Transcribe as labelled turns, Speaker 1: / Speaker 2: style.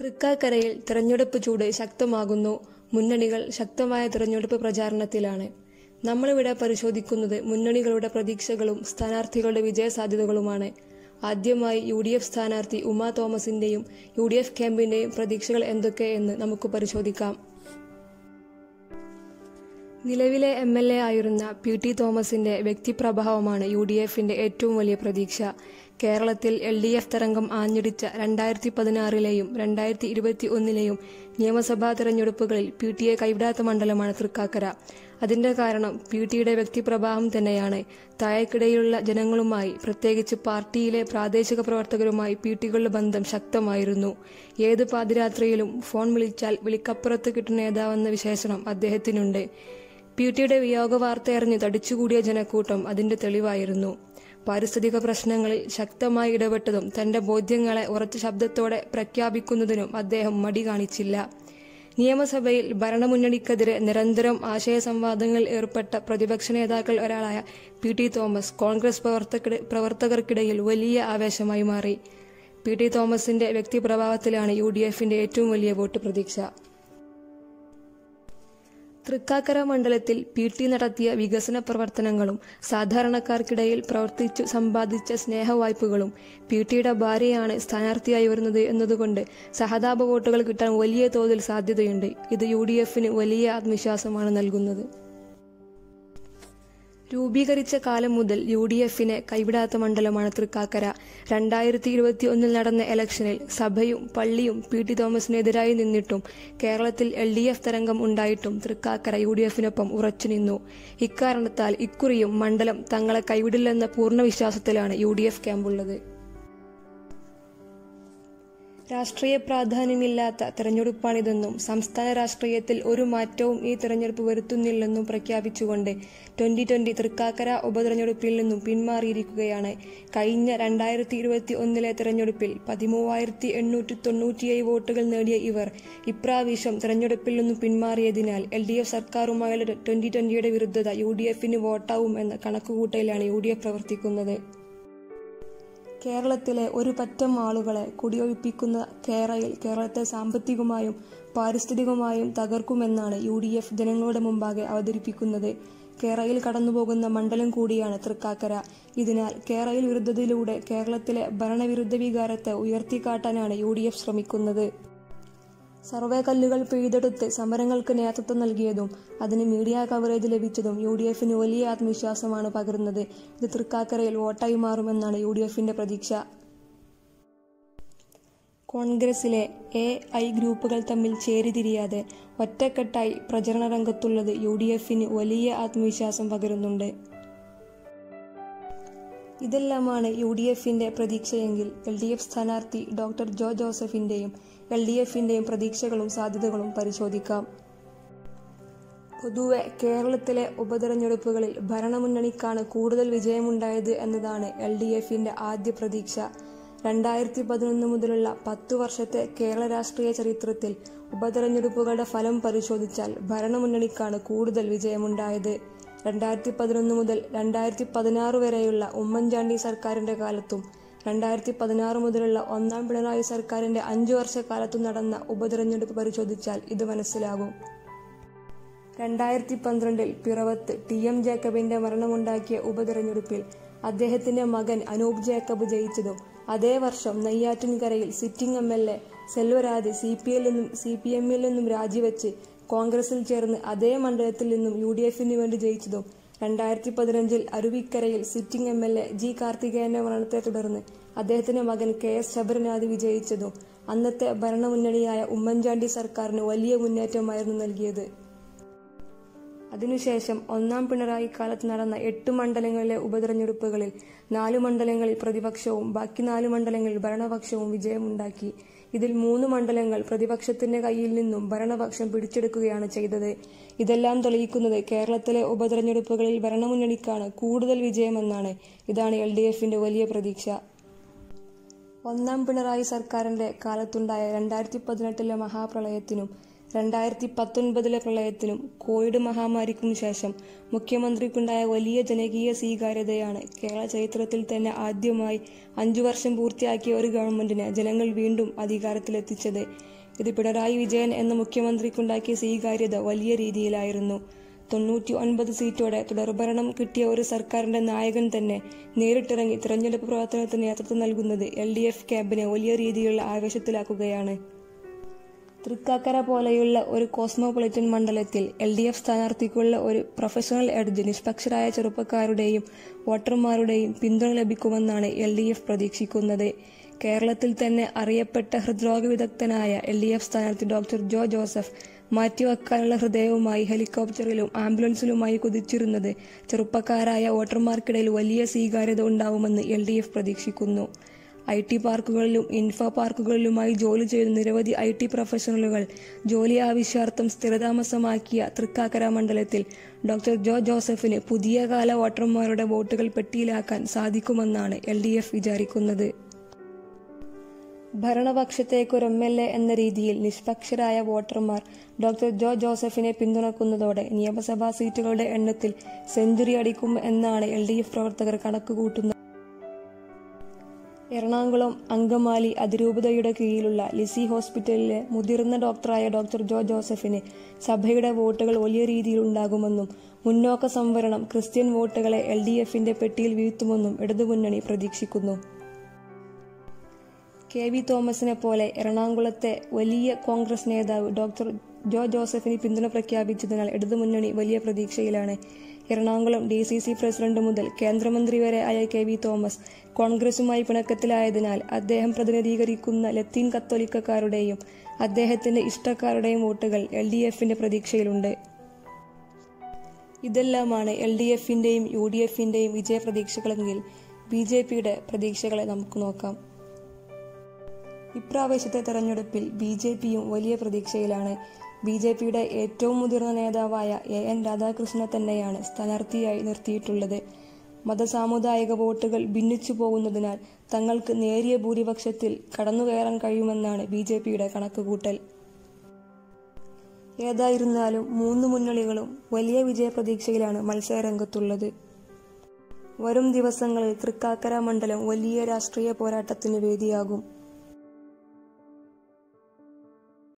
Speaker 1: തൃക്കാക്കരയിൽ തെരഞ്ഞെടുപ്പ് ചൂട് ശക്തമാകുന്നു മുന്നണികൾ ശക്തമായ തെരഞ്ഞെടുപ്പ് പ്രചാരണത്തിലാണ് നമ്മളിവിടെ പരിശോധിക്കുന്നത് മുന്നണികളുടെ പ്രതീക്ഷകളും സ്ഥാനാർത്ഥികളുടെ വിജയസാധ്യതകളുമാണ് ആദ്യമായി യു ഡി എഫ് സ്ഥാനാർത്ഥി ഉമാ തോമസിന്റെയും യു ഡി എഫ് ക്യാമ്പിന്റെയും പ്രതീക്ഷകൾ എന്തൊക്കെ എന്ന് നമുക്ക് പരിശോധിക്കാം നിലവിലെ എം എൽ എ ആയിരുന്ന പി ടി തോമസിന്റെ വ്യക്തിപ്രഭാവമാണ് യു ഡി എഫിന്റെ ഏറ്റവും വലിയ പ്രതീക്ഷ കേരളത്തിൽ എൽ ഡി എഫ് തരംഗം ആഞ്ഞടിച്ച രണ്ടായിരത്തി പതിനാറിലെയും രണ്ടായിരത്തി ഇരുപത്തി ഒന്നിലെയും നിയമസഭാ തെരഞ്ഞെടുപ്പുകളിൽ പി ടിയെ കൈവിടാത്ത മണ്ഡലമാണ് തൃക്കാക്കര അതിന്റെ കാരണം പി ടിയുടെ വ്യക്തിപ്രഭാവം തന്നെയാണ് താഴേക്കിടയിലുള്ള ജനങ്ങളുമായി പ്രത്യേകിച്ച് പാർട്ടിയിലെ പ്രാദേശിക പ്രവർത്തകരുമായി പി ടികളുടെ ബന്ധം ശക്തമായിരുന്നു ഏത് പാതിരാത്രിയിലും ഫോൺ വിളിച്ചാൽ വിളിക്കപ്പുറത്ത് കിട്ടുന്ന നേതാവെന്ന വിശേഷണം അദ്ദേഹത്തിനുണ്ട് പി ടിയുടെ വിയോഗ വാർത്തയറിഞ്ഞ് തടിച്ചുകൂടിയ ജനക്കൂട്ടം അതിന്റെ തെളിവായിരുന്നു പാരിസ്ഥിതിക പ്രശ്നങ്ങളിൽ ശക്തമായി ഇടപെട്ടതും തന്റെ ബോധ്യങ്ങളെ ഉറച്ച ശബ്ദത്തോടെ പ്രഖ്യാപിക്കുന്നതിനും അദ്ദേഹം മടി കാണിച്ചില്ല നിയമസഭയിൽ ഭരണമുന്നണിക്കെതിരെ നിരന്തരം ആശയ സംവാദങ്ങളിൽ ഏർപ്പെട്ട പ്രതിപക്ഷ നേതാക്കൾ ഒരാളായ പി ടി തോമസ് കോൺഗ്രസ് പ്രവർത്തക പ്രവർത്തകർക്കിടയിൽ വലിയ ആവേശമായി മാറി പി ടി തോമസിന്റെ വ്യക്തിപ്രഭാവത്തിലാണ് യു ഡി എഫിന്റെ ഏറ്റവും വലിയ വോട്ട് പ്രതീക്ഷ തൃക്കാക്കര മണ്ഡലത്തിൽ പി ടി നടത്തിയ വികസന പ്രവർത്തനങ്ങളും സാധാരണക്കാർക്കിടയിൽ പ്രവർത്തിച്ചു സമ്പാദിച്ച സ്നേഹവായ്പകളും പി ടിയുടെ ഭാര്യയാണ് സ്ഥാനാർത്ഥിയായി വരുന്നത് എന്നതുകൊണ്ട് സഹതാപ വോട്ടുകൾ കിട്ടാൻ വലിയ തോതിൽ സാധ്യതയുണ്ട് ഇത് യു ഡി എഫിന് വലിയ ആത്മവിശ്വാസമാണ് നൽകുന്നത് രൂപീകരിച്ച കാലം മുതൽ യു ഡി എഫിനെ കൈവിടാത്ത മണ്ഡലമാണ് തൃക്കാക്കര രണ്ടായിരത്തി ഇരുപത്തി ഒന്നിൽ നടന്ന ഇലക്ഷനിൽ സഭയും പള്ളിയും പി ടി തോമസിനെതിരായി നിന്നിട്ടും കേരളത്തിൽ എൽ ഡി എഫ് തരംഗം ഉണ്ടായിട്ടും തൃക്കാക്കര യു ഡി എഫിനൊപ്പം ഉറച്ചു നിന്നു ഇക്കാരണത്താൽ ഇക്കുറിയും മണ്ഡലം തങ്ങളെ കൈവിടില്ലെന്ന പൂർണ്ണ വിശ്വാസത്തിലാണ് യു ഡി എഫ് ക്യാമ്പുള്ളത് രാഷ്ട്രീയ പ്രാധാന്യമില്ലാത്ത തെരഞ്ഞെടുപ്പാണിതെന്നും സംസ്ഥാന രാഷ്ട്രീയത്തിൽ ഒരു മാറ്റവും ഈ തെരഞ്ഞെടുപ്പ് വരുത്തുന്നില്ലെന്നും പ്രഖ്യാപിച്ചുകൊണ്ട് ട്വന്റി ട്വന്റി തൃക്കാക്കര ഉപതെരഞ്ഞെടുപ്പിൽ നിന്നും പിന്മാറിയിരിക്കുകയാണ് കഴിഞ്ഞ രണ്ടായിരത്തി ഇരുപത്തി ഒന്നിലെ തെരഞ്ഞെടുപ്പിൽ പതിമൂവായിരത്തി എണ്ണൂറ്റി തൊണ്ണൂറ്റിയേഴ് വോട്ടുകൾ നേടിയ ഇവർ ഇപ്രാവശ്യം തെരഞ്ഞെടുപ്പിൽ നിന്നും പിന്മാറിയതിനാൽ എൽ ഡി എഫ് സർക്കാരുമായുള്ള ട്വന്റി ട്വന്റിയുടെ വിരുദ്ധത യു ഡി എഫിന് വോട്ടാവും എന്ന കണക്കുകൂട്ടലിലാണ് യു ഡി എഫ് പ്രവർത്തിക്കുന്നത് കേരളത്തിലെ ഒരു പറ്റം ആളുകളെ കുടിയൊഴിപ്പിക്കുന്ന കേരയിൽ കേരളത്തെ സാമ്പത്തികമായും പാരിസ്ഥിതികമായും തകർക്കുമെന്നാണ് യു ഡി എഫ് ജനങ്ങളുടെ മുമ്പാകെ അവതരിപ്പിക്കുന്നത് കേരളയിൽ കടന്നുപോകുന്ന മണ്ഡലം കൂടിയാണ് തൃക്കാക്കര ഇതിനാൽ കേരളയിൽ വിരുദ്ധതയിലൂടെ കേരളത്തിലെ ഭരണവിരുദ്ധ വികാരത്തെ ഉയർത്തിക്കാട്ടാനാണ് യു ഡി എഫ് ശ്രമിക്കുന്നത് സർവേ കല്ലുകൾ പിഴുതെടുത്ത് സമരങ്ങൾക്ക് നേതൃത്വം നൽകിയതും അതിന് മീഡിയ കവറേജ് ലഭിച്ചതും യു ഡി എഫിന് വലിയ ആത്മവിശ്വാസമാണ് പകരുന്നത് ഇത് തൃക്കാക്കരയിൽ വോട്ടായി മാറുമെന്നാണ് യു ഡി എഫിന്റെ പ്രതീക്ഷ കോൺഗ്രസിലെ എ ഐ ഗ്രൂപ്പുകൾ തമ്മിൽ ചേരിതിരിയാതെ ഒറ്റക്കെട്ടായി പ്രചരണ രംഗത്തുള്ളത് യു ഡി എഫിന് വലിയ ആത്മവിശ്വാസം പകരുന്നുണ്ട് ഇതെല്ലാമാണ് യു ഡി എഫിന്റെ പ്രതീക്ഷയെങ്കിൽ എൽ ഡി എഫ് സ്ഥാനാർത്ഥി ഡോക്ടർ ജോ ജോസഫിന്റെയും എൽ ഡി എഫിന്റെയും പ്രതീക്ഷകളും സാധ്യതകളും പരിശോധിക്കാം പൊതുവെ കേരളത്തിലെ ഉപതെരഞ്ഞെടുപ്പുകളിൽ ഭരണമുന്നണിക്കാണ് കൂടുതൽ വിജയമുണ്ടായത് എന്നതാണ് എൽ ഡി എഫിന്റെ ആദ്യ പ്രതീക്ഷ രണ്ടായിരത്തി പതിനൊന്ന് മുതലുള്ള പത്തു വർഷത്തെ കേരള രാഷ്ട്രീയ ചരിത്രത്തിൽ ഉപതെരഞ്ഞെടുപ്പുകളുടെ ഫലം പരിശോധിച്ചാൽ ഭരണമുന്നണിക്കാണ് കൂടുതൽ വിജയമുണ്ടായത് രണ്ടായിരത്തി പതിനൊന്ന് മുതൽ രണ്ടായിരത്തി പതിനാറ് വരെയുള്ള ഉമ്മൻചാണ്ടി സർക്കാരിന്റെ കാലത്തും രണ്ടായിരത്തി പതിനാറ് മുതലുള്ള ഒന്നാം പിണറായി സർക്കാരിന്റെ അഞ്ചു വർഷക്കാലത്തും നടന്ന ഉപതെരഞ്ഞെടുപ്പ് പരിശോധിച്ചാൽ ഇത് മനസ്സിലാകും രണ്ടായിരത്തി പന്ത്രണ്ടിൽ പിറവത്ത് ടി എം ജേക്കബിന്റെ മരണമുണ്ടാക്കിയ ഉപതെരഞ്ഞെടുപ്പിൽ അദ്ദേഹത്തിന്റെ മകൻ അനൂപ് ജേക്കബ് ജയിച്ചതും അതേ വർഷം നെയ്യാറ്റിൻകരയിൽ sitting M L A Selvaraj C P L നിന്നും സി പി എമ്മിൽ നിന്നും രാജിവെച്ച് കോൺഗ്രസിൽ ചേർന്ന് അതേ മണ്ഡലത്തിൽ നിന്നും യു ഡി എഫിന് വേണ്ടി ജയിച്ചതും രണ്ടായിരത്തി പതിനഞ്ചിൽ അരുവിക്കരയിൽ sitting M L A G കാർത്തികേയന്റെ മരണത്തെ തുടർന്ന് അദ്ദേഹത്തിന്റെ മകൻ കെ എസ് ശബരനാഥ് വിജയിച്ചതും അന്നത്തെ ഭരണമുന്നണിയായ ഉമ്മൻചാണ്ടി സർക്കാരിന് വലിയ മുന്നേറ്റമായിരുന്നു നൽകിയത് അതിനുശേഷം ഒന്നാം പിണറായി കാലത്ത് നടന്ന എട്ട് മണ്ഡലങ്ങളിലെ ഉപതെരഞ്ഞെടുപ്പുകളിൽ നാല് മണ്ഡലങ്ങളിൽ പ്രതിപക്ഷവും ബാക്കി നാല് മണ്ഡലങ്ങളിൽ ഭരണപക്ഷവും വിജയമുണ്ടാക്കി ഇതിൽ മൂന്ന് മണ്ഡലങ്ങൾ പ്രതിപക്ഷത്തിന്റെ കയ്യിൽ നിന്നും ഭരണപക്ഷം പിടിച്ചെടുക്കുകയാണ് ചെയ്തത് ഇതെല്ലാം തെളിയിക്കുന്നത് കേരളത്തിലെ ഉപതെരഞ്ഞെടുപ്പുകളിൽ ഭരണമുന്നണിക്കാണ് കൂടുതൽ വിജയമെന്നാണ് ഇതാണ് എൽ ഡി എഫിന്റെ വലിയ പ്രതീക്ഷ ഒന്നാം പിണറായി സർക്കാരിന്റെ കാലത്തുണ്ടായ രണ്ടായിരത്തി പതിനെട്ടിലെ മഹാപ്രളയത്തിനും രണ്ടായിരത്തി പത്തൊൻപതിലെ പ്രളയത്തിനും കോവിഡ് മഹാമാരിക്കും ശേഷം മുഖ്യമന്ത്രിക്കുണ്ടായ വലിയ ജനകീയ സ്വീകാര്യതയാണ് കേരള ചരിത്രത്തിൽ തന്നെ ആദ്യമായി അഞ്ചു വർഷം പൂർത്തിയാക്കിയ ഒരു ഗവൺമെന്റിനെ ജനങ്ങൾ വീണ്ടും അധികാരത്തിലെത്തിച്ചത് ഇത് പിണറായി വിജയൻ എന്ന മുഖ്യമന്ത്രിക്കുണ്ടാക്കിയ സ്വീകാര്യത വലിയ രീതിയിലായിരുന്നു തൊണ്ണൂറ്റി ഒൻപത് സീറ്റോടെ തുടർഭരണം കിട്ടിയ ഒരു സർക്കാരിന്റെ നായകൻ തന്നെ നേരിട്ടിറങ്ങി തിരഞ്ഞെടുപ്പ് പ്രവർത്തനത്തിന് നേതൃത്വം നൽകുന്നത് എൽ ഡി എഫ് ക്യാമ്പിനെ വലിയ രീതിയിലുള്ള ആവേശത്തിലാക്കുകയാണ് തൃക്കാക്കര പോലെയുള്ള ഒരു കോസ്മോപൊളിറ്റൻ മണ്ഡലത്തിൽ എൽ ഡി എഫ് സ്ഥാനാർത്ഥിക്കുള്ള ഒരു പ്രൊഫഷണൽ എഡ്ജ് നിഷ്പക്ഷരായ ചെറുപ്പക്കാരുടെയും വോട്ടർമാരുടെയും പിന്തുണ ലഭിക്കുമെന്നാണ് എൽ ഡി എഫ് പ്രതീക്ഷിക്കുന്നത് കേരളത്തിൽ തന്നെ അറിയപ്പെട്ട ഹൃദ്രോഗ വിദഗ്ധനായ എൽ ഡി എഫ് സ്ഥാനാർത്ഥി ഡോക്ടർ ജോ ജോസഫ് മാറ്റിവെക്കാനുള്ള ഹൃദയവുമായി ഹെലികോപ്റ്ററിലും ആംബുലൻസിലുമായി കുതിച്ചിരുന്നത് ചെറുപ്പക്കാരായ വോട്ടർമാർക്കിടയിൽ വലിയ സ്വീകാര്യത ഉണ്ടാവുമെന്ന് എൽ ഡി എഫ് പ്രതീക്ഷിക്കുന്നു ഐ ടി പാർക്കുകളിലും ഇൻഫോ പാർക്കുകളിലുമായി ജോലി ചെയ്യുന്ന നിരവധി ഐ ടി പ്രൊഫഷണലുകൾ ജോലി ആവശ്യാർത്ഥം സ്ഥിരതാമസമാക്കിയ തൃക്കാക്കര മണ്ഡലത്തിൽ ഡോക്ടർ ജോ ജോസഫിന് പുതിയ കാല വോട്ടർമാരുടെ വോട്ടുകൾ പെട്ടിയിലാക്കാൻ സാധിക്കുമെന്നാണ് എൽ ഡി എഫ് വിചാരിക്കുന്നത് ഭരണപക്ഷത്തേക്കൊരു എം എൽ എ എന്ന രീതിയിൽ നിഷ്പക്ഷരായ വോട്ടർമാർ ഡോക്ടർ ജോ ജോസഫിനെ പിന്തുണക്കുന്നതോടെ നിയമസഭാ സീറ്റുകളുടെ എണ്ണത്തിൽ സെഞ്ചുറി അടിക്കും എന്നാണ് എൽ ഡി എഫ് പ്രവർത്തകർ കണക്കുകൂട്ടുന്നത് എറണാകുളം അങ്കമാലി അതിരൂപതയുടെ കീഴിലുള്ള ലിസി ഹോസ്പിറ്റലിലെ മുതിർന്ന ഡോക്ടറായ ഡോക്ടർ ജോ ജോസഫിന് സഭയുടെ വോട്ടുകൾ വലിയ രീതിയിൽ ഉണ്ടാകുമെന്നും മുന്നോക്ക സംവരണം ക്രിസ്ത്യൻ വോട്ടുകളെ എൽ ഡി എഫിന്റെ പെട്ടിയിൽ വീഴ്ത്തുമെന്നും ഇടതുമുന്നണി പ്രതീക്ഷിക്കുന്നു കെ വി തോമസിനെ പോലെ എറണാകുളത്തെ വലിയ കോൺഗ്രസ് നേതാവ് ഡോക്ടർ ജോ ജോസഫിന് പിന്തുണ പ്രഖ്യാപിച്ചതിനാൽ ഇടതുമുന്നണി വലിയ പ്രതീക്ഷയിലാണ് Ernakulam D C C president മുതൽ കേന്ദ്രമന്ത്രി വരെ ആയ കെ വി തോമസ് കോൺഗ്രസുമായി പിണക്കത്തിലായതിനാൽ അദ്ദേഹം പ്രതിനിധീകരിക്കുന്ന ലത്തീൻ കത്തോലിക്കക്കാരുടെയും അദ്ദേഹത്തിന്റെ ഇഷ്ടക്കാരുടെയും വോട്ടുകൾ എൽ ഡി എഫിന്റെ പ്രതീക്ഷയിലുണ്ട് ഇതെല്ലാമാണ് എൽ ഡി എഫിന്റെയും യു ഡി എഫിന്റെയും വിജയപ്രതീക്ഷകളെങ്കിൽ ബി ജെ പിയുടെ പ്രതീക്ഷകളെ നമുക്ക് നോക്കാം ഇപ്രാവശ്യത്തെ തെരഞ്ഞെടുപ്പിൽ ബി ജെ പിയും വലിയ പ്രതീക്ഷയിലാണ് ബി ജെ പിയുടെ ഏറ്റവും മുതിർന്ന നേതാവായ എ എൻ രാധാകൃഷ്ണനെ തന്നെയാണ് സ്ഥാനാർത്ഥിയായി നിർത്തിയിട്ടുള്ളത് മതസാമുദായിക വോട്ടുകൾ ഭിന്നിച്ചു പോകുന്നതിനാൽ തങ്ങൾക്ക് നേരിയ ഭൂരിപക്ഷത്തിൽ കടന്നുകയറാൻ കഴിയുമെന്നാണ് ബി ജെ പിയുടെ കണക്കുകൂട്ടൽ ഏതായിരുന്നാലും മൂന്ന് മുന്നണികളും വലിയ വിജയപ്രതീക്ഷയിലാണ് മത്സരരംഗത്തുള്ളത് വരും ദിവസങ്ങളിൽ തൃക്കാക്കര മണ്ഡലം വലിയ രാഷ്ട്രീയ പോരാട്ടത്തിന് വേദിയാകും